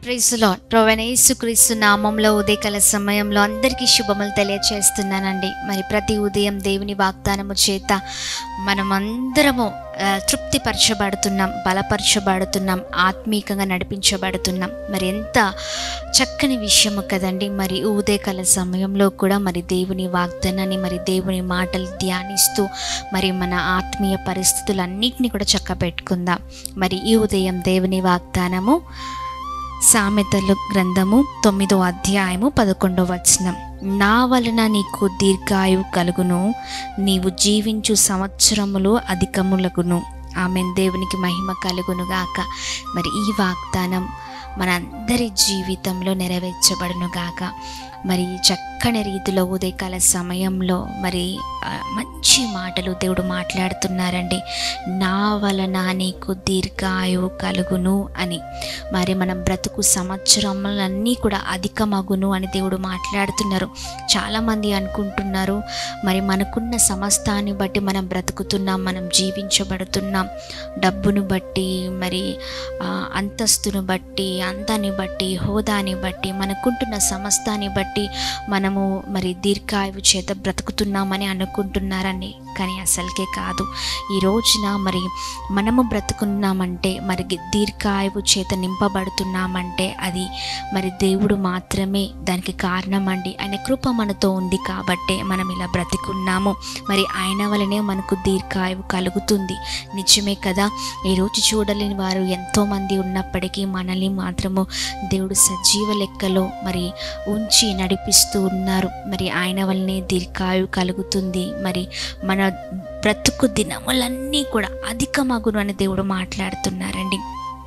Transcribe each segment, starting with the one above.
praise lord ప్రవణ యేసుక్రీస్తు నామంలో ఉదయకాల సమయంలో అందరికీ శుభములు తెలియచేస్తున్నానండి మరి ప్రతి ఉదయం దేవుని వాగ్దానము చేత మనమందరము ఆ, తృప్తిపరచబడుతున్నాం బలపరచబడుతున్నాం ఆత్మీకంగా నడిపించబడుతున్నాం మరి ఎంత చక్కని విషయము కదండి మరి ఈ ఉదయకాల సమయంలో కూడా మరి దేవుని వాగ్దానాన్ని మరి దేవుని మాటలు ధ్యానిస్తూ మరి మన ఆత్మీయ పరిస్థితులన్నింటినీ కూడా చక్క పెట్టుకుందాం మరి ఈ ఉదయం దేవుని వాగ్దానము సామెతలు గ్రంథము తొమ్మిదో అధ్యాయము పదకొండో వచనం నా వలన నీకు దీర్ఘాయువు కలుగును నీవు జీవించు సంవత్సరములు అధికములగును ఆమె దేవునికి మహిమ కలుగును గాక మరి ఈ వాగ్దానం మనందరి జీవితంలో నెరవేర్చబడును గాక మరి చక్కని రీతిలో ఉదయకాల సమయంలో మరి ఆ, మంచి మాటలు దేవుడు మాట్లాడుతున్నారండి నా వలన నీకు దీర్ఘాయువు కలుగును అని మరి మనం బ్రతుకు సంవత్సరములన్నీ కూడా అధికమగును అని దేవుడు మాట్లాడుతున్నారు చాలామంది అనుకుంటున్నారు మరి మనకున్న సమస్తాన్ని బట్టి మనం బ్రతుకుతున్నాం మనం జీవించబడుతున్నాం డబ్బును బట్టి మరి ఆ, అంతస్తును బట్టి అందాన్ని బట్టి హోదాని బట్టి మనకుంటున్న సమస్తాన్ని బట్టి మనము మరి దీర్ఘాయువు చేత బ్రతుకుతున్నామని అనుకుంటున్నారని కానీ అసలుకే కాదు ఈ రోజున మరి మనము బ్రతుకున్నామంటే మరి గి- దీర్ఘాయువు చేత నింపబడుతున్నామంటే అది మరి దేవుడు మాత్రమే దానికి కారణం అండి ఆయన కృప మనతో ఉంది కాబట్టే మనం ఇలా బ్రతికున్నాము మరి ఆయన వలనే మనకు దీర్ఘాయువు కలుగుతుంది నిజమే కదా ఈ రోజు చూడలేని వారు ఎంతోమంది ఉన్నప్పటికీ మనల్ని మాత్రము దేవుడు సజీవ లెక్కలో మరి ఉంచి నడిపిస్తూ ఉన్నారు మరి ఆయన వల్లనే దీర్ఘాయువు కలుగుతుంది మరి మన బ్రతుకు దినములన్నీ కూడా అధికమగును అని దేవుడు మాట్లాడుతున్నారండి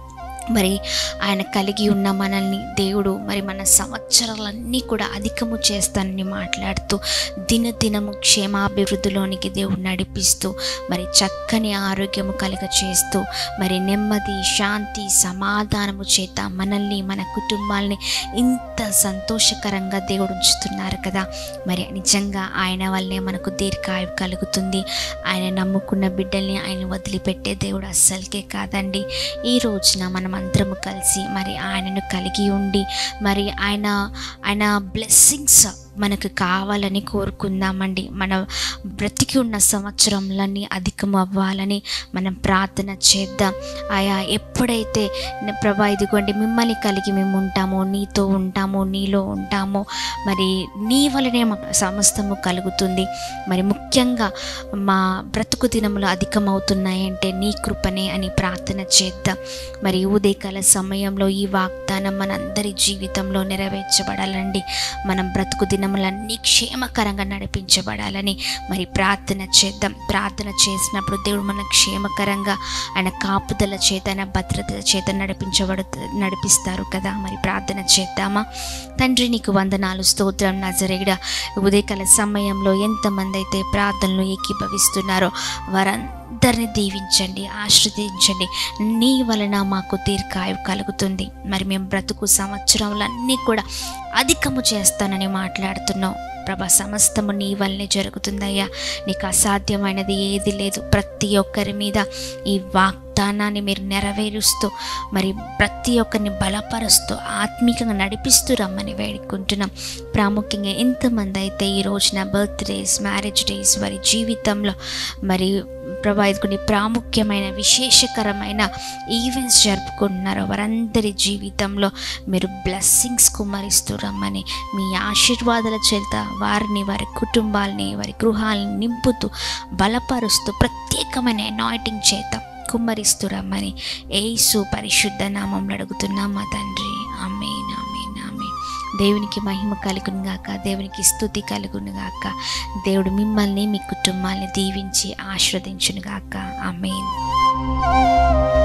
మరి ఆయన కలిగి ఉన్న మనల్ని దేవుడు మరి మన సంవత్సరాలన్నీ కూడా అధికము చేస్తానని మాట్లాడుతూ దినదినము క్షేమాభివృద్ధిలోనికి దేవుడు నడిపిస్తూ మరి చక్కని ఆరోగ్యము కలుగ చేస్తూ మరి నెమ్మది శాంతి సమాధానము చేత మనల్ని మన కుటుంబాల్ని ఇంత సంతోషకరంగా దేవుడు ఉంచుతున్నారు కదా మరి నిజంగా ఆయన వల్లే మనకు దీర్ఘాయువు కలుగుతుంది ఆయన నమ్ముకున్న బిడ్డల్ని ఆయన వదిలిపెట్టే దేవుడు అస్సలకే కాదండి ఈ రోజున మనం అందరము కలిసి మరి ఆయనను కలిగి ఉండి మరి ఆయన ఆయన బ్లెస్సింగ్స్ మనకు కావాలని కోరుకుందామండి మన బ్రతికి ఉన్న సంవత్సరంలన్నీ అధికం అవ్వాలని మనం ప్రార్థన చేద్దాం ఆయా ఎప్పుడైతే న- ప్రభా ఇదిగోండి మిమ్మల్ని కలిగి మేము ఉంటామో నీతో ఉంటామో నీలో ఉంటామో మరి నీ వలనే మాకు సమస్తము కలుగుతుంది మరి ముఖ్యంగా మా బ్రతుకు దినములు అధికమవుతున్నాయంటే నీ కృపనే అని ప్రార్థన చేద్దాం మరి ఉదయకాల సమయంలో ఈ వాగ్దానం మనందరి జీవితంలో నెరవేర్చబడాలండి మనం బ్రతుకు దినములన్నీ క్షేమకరంగా నడిపించబడాలని మరి ప్రార్థన చేద్దాం ప్రార్థన చేసినప్పుడు దేవుడు మన క్షేమకరంగా ఆయన కాపుదల చేత ఆయన భద్రత చేత నడిపించబడు నడిపిస్తారు కదా మరి ప్రార్థన చేద్దామా తండ్రి నీకు వందనాలు స్తోత్రం నజరేడ ఉదయకాల సమయంలో ఎంతమంది అయితే ప్రార్థనలు ఏకీభవిస్తున్నారో వారందరిని దీవించండి ఆశ్రదించండి నీ వలన మాకు దీర్ఘాయువు కలుగుతుంది మరి మేము బ్రతుకు సంవత్సరాలన్నీ కూడా అధికము చేస్తానని మాట్లాడుతున్నావు ప్రభా సమస్తము నీ వల్లనే జరుగుతుందయ్యా నీకు అసాధ్యమైనది ఏది లేదు ప్రతి ఒక్కరి మీద ఈ వాగ్దానాన్ని మీరు నెరవేరుస్తూ మరి ప్రతి ఒక్కరిని బలపరుస్తూ ఆత్మీకంగా నడిపిస్తూ రమ్మని వేడుకుంటున్నాం ప్రాముఖ్యంగా ఎంతమంది అయితే ఈ రోజున బర్త్డేస్ మ్యారేజ్ డేస్ వారి జీవితంలో మరి ప్రభా ఇది కొన్ని ప్రాముఖ్యమైన విశేషకరమైన ఈవెంట్స్ జరుపుకుంటున్నారో వారందరి జీవితంలో మీరు బ్లెస్సింగ్స్ కుమ్మరిస్తూ రమ్మని మీ ఆశీర్వాదాల చేత వారిని వారి కుటుంబాలని వారి గృహాలని నింపుతూ బలపరుస్తూ ప్రత్యేకమైన అనాయిటింగ్ చేత కుమ్మరిస్తూ రమ్మని ఏసు పరిశుద్ధ నామంలో అడుగుతున్నాం మా తండ్రి ఆమేన్ ఆమేన్ ఆమేన్ దేవునికి మహిమ కలుగును గాక దేవునికి స్థుతి కలుగును గాక దేవుడు మిమ్మల్ని మీ కుటుంబాన్ని దీవించి ఆశీర్వదించును గాక ఆమేన్